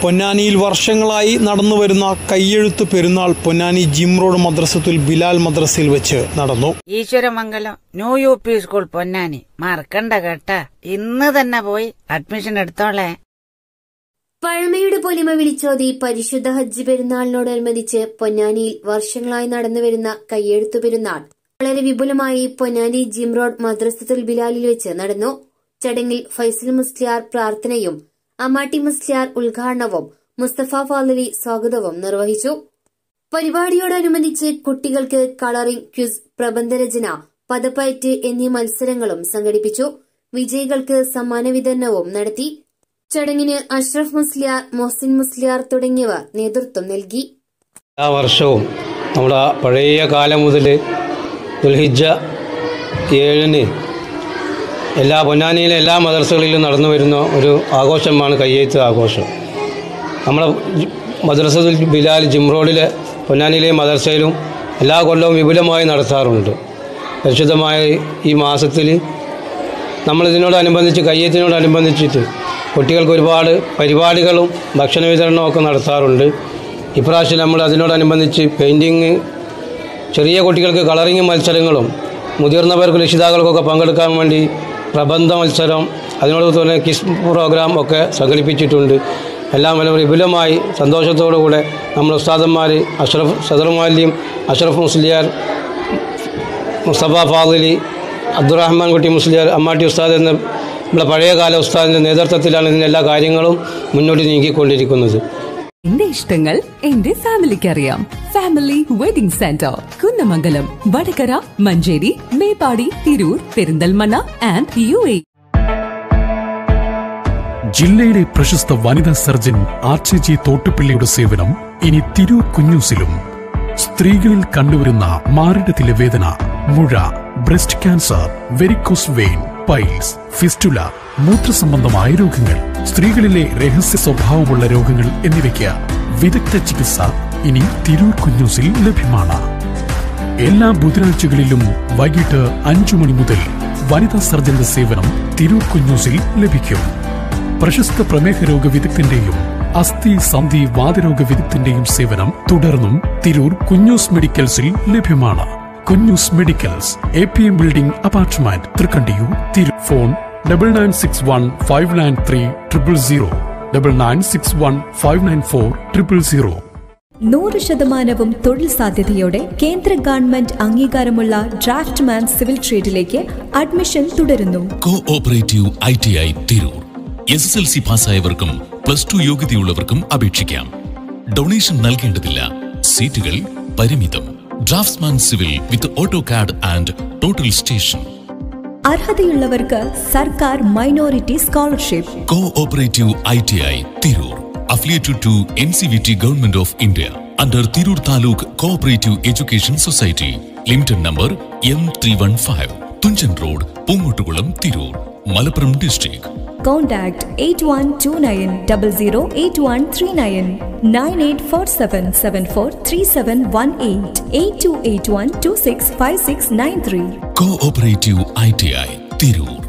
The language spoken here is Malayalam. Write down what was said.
പൊന്നാനിയിൽ വർഷങ്ങളായി നടന്നുവരുന്ന കയ്യെഴുത്ത് പെരുന്നാൾ പൊന്നാനി ജിം റോഡ് മദ്രസത്തുൽ ബിലാൽ മദ്രസയിൽ വെച്ച് നടന്നു Eeshwaramangalam new U P school Ponnani മറക്കണ്ട കേട്ടാ ഇന്ന് തന്നെ പോയി അഡ്മിഷൻ എടുത്തോളേ പഴമയുടെ പൊലിമ വിളിച്ചോതി പരിശുദ്ധ ഹജ്ജ് പെരുന്നാളിനോടനുബന്ധിച്ച് പൊന്നാനിയിൽ വർഷങ്ങളായി നടന്നുവരുന്ന കയ്യെഴുത്തു പെരുന്നാൾ വളരെ വിപുലമായി പൊന്നാനി ജിം റോഡ് മദ്രസത്തുൽ ബിലാലിൽ വെച്ച് നടന്നു ചടങ്ങിൽ ഫൈസൽ മുസ്ലിയാർ പ്രാർത്ഥനയും അമാട്ടി മുസ്ലിയാർ ഉദ്ഘാടനവും മുസ്തഫ ഫാലലി സ്വാഗതവും നിർവഹിച്ചു പരിപാടിയോടനുബന്ധിച്ച് കുട്ടികൾക്ക് കളറിംഗ് ക്വിസ് പ്രബന്ധരചന പദപ്പയറ്റ് എന്നീ മത്സരങ്ങളും സംഘടിപ്പിച്ചു വിജയികൾക്ക് സമ്മാന വിതരണവും നടത്തി ചടങ്ങിന് അഷ്റഫ് മുസ്ലിയാർ മൊഹസിൻ മുസ്ലിയാർ തുടങ്ങിയവർ നേതൃത്വം നൽകി എല്ലാ വർഷവും നമ്മുടെ പഴയ കാലം മുതൽ ദുൽഹിജ ഏഴിന് എല്ലാ പൊന്നാനിയിലെ എല്ലാ മദ്രസകളിലും നടന്നു വരുന്ന ഒരു ആഘോഷമാണ് കയ്യെഴുത്ത് ആഘോഷം നമ്മളെ മദ്രസത്തുൽ ബിലാൽ ജിം റോഡിലെ പൊന്നാനിയിലെ മദ്രസയിലും എല്ലാ കൊല്ലവും വിപുലമായി നടത്താറുണ്ട് പരിശുദ്ധമായ ഈ മാസത്തിൽ നമ്മളിതിനോടനുബന്ധിച്ച് കയ്യെഴുത്തിനോടനുബന്ധിച്ചിട്ട് കുട്ടികൾക്ക് ഒരുപാട് പരിപാടികളും ഭക്ഷണ വിതരണവും ഒക്കെ നടത്താറുണ്ട് ഇപ്രാവശ്യം നമ്മൾ അതിനോടനുബന്ധിച്ച് പെയിൻറ്റിങ് ചെറിയ കുട്ടികൾക്ക് കളറിങ് മത്സരങ്ങളും മുതിർന്നവർക്ക് രക്ഷിതാക്കൾക്കൊക്കെ പങ്കെടുക്കാൻ വേണ്ടി പ്രബന്ധ മത്സരം അതിനോട് തന്നെ കിസ് പ്രോഗ്രാം ഒക്കെ സംഘടിപ്പിച്ചിട്ടുണ്ട് എല്ലാം വളരെ വിപുലമായി സന്തോഷത്തോടുകൂടെ നമ്മൾ ഉസ്താദന്മാർ അഷ്റഫ് സദർമാലിയും അഷ്റഫ് മുസ്ലിയാർ മുസ്തഫ ഫാദിലി അബ്ദുറഹ്മാൻ കുട്ടി മുസ്ലിയാർ അമ്മാട്ടി ഉസ്താദ് എന്ന നമ്മുടെ പഴയകാല ഉസ്താദിൻ്റെ നേതൃത്വത്തിലാണ് ഇതിൻ്റെ എല്ലാ കാര്യങ്ങളും മുന്നോട്ട് നീങ്ങിക്കൊണ്ടിരിക്കുന്നത് എന്റെ ഇഷ്ടങ്ങൾ എന്റെ ഫാമിലിക്ക് അറിയാം family wedding centre Kunnamangalam Vadakara Manjeri Meppadi Tirur Perinthalmanna and U A ജില്ലയിലെ പ്രശസ്ത വനിതാ സർജൻ ആർ ജി തോട്ടുപിള്ളിയുടെ സേവനം ഇനി തിരൂർ കുഞ്ഞൂസിലും സ്ത്രീകളിൽ കണ്ടുവരുന്ന മാറിടത്തിലെ വേദന മുഴ breast cancer varicose vein piles fistula മൂത്രസംബന്ധമായ രോഗങ്ങൾ സ്ത്രീകളിലെ രഹസ്യ സ്വഭാവമുള്ള രോഗങ്ങൾ എന്നിവയ്ക്ക് വിദഗ്ധ ചികിത്സ ഇനി തിരൂർ കുഞ്ഞൂസിൽ ലഭ്യമാണ് എല്ലാ ബുധനാഴ്ചകളിലും വൈകിട്ട് അഞ്ചു മണി മുതൽ വനിതാ സർജന്റെ സേവനം തിരൂർ കുഞ്ഞൂസിൽ ലഭിക്കും പ്രശസ്ത പ്രമേഹ രോഗ വിദഗ്ധന്റെയും അസ്ഥി സന്ധി വാതരോഗ വിദഗ്ധന്റെയും സേവനം തുടർന്നും തിരൂർ കുഞ്ഞൂസ് മെഡിക്കൽസിൽ ലഭ്യമാണ് Kunjus medicals A P M building apartment Thrikkandiyur തിരു phone double nine six one five nine three triple zero double nine six one five nine four triple zero നൂറ് ശതമാനവും തൊഴിൽ സാധ്യതയോടെ കേന്ദ്ര ഗവൺമെന്റ് അംഗീകാരമുള്ള ഡ്രാഫ്റ്റ്മാൻ സിവിൽ ട്രേഡിലേക്ക് അഡ്മിഷൻ തുടരുന്നു cooperative I T I Tirur S S L C പാസ്സായവർക്കും പ്ലസ് ടു യോഗ്യതയുള്ളവർക്കും അപേക്ഷിക്കാം ഡൊണേഷൻ നൽകേണ്ടതില്ല സീറ്റുകൾ പരിമിതം draftsman civil with auto CAD and total station അർഹതയുള്ളവർക്ക് സർക്കാർ minority scholarship cooperative I T I Tirur affiliated to N C V T government of India under Tirur taluk cooperative education society limited number M three one five Thunchan road Poongottukulam Tirur Malappuram district contact eight one two nine double zero eight one three nine nine eight four seven seven four three seven one eight eight two eight one two six five six nine three cooperative I T I Tirur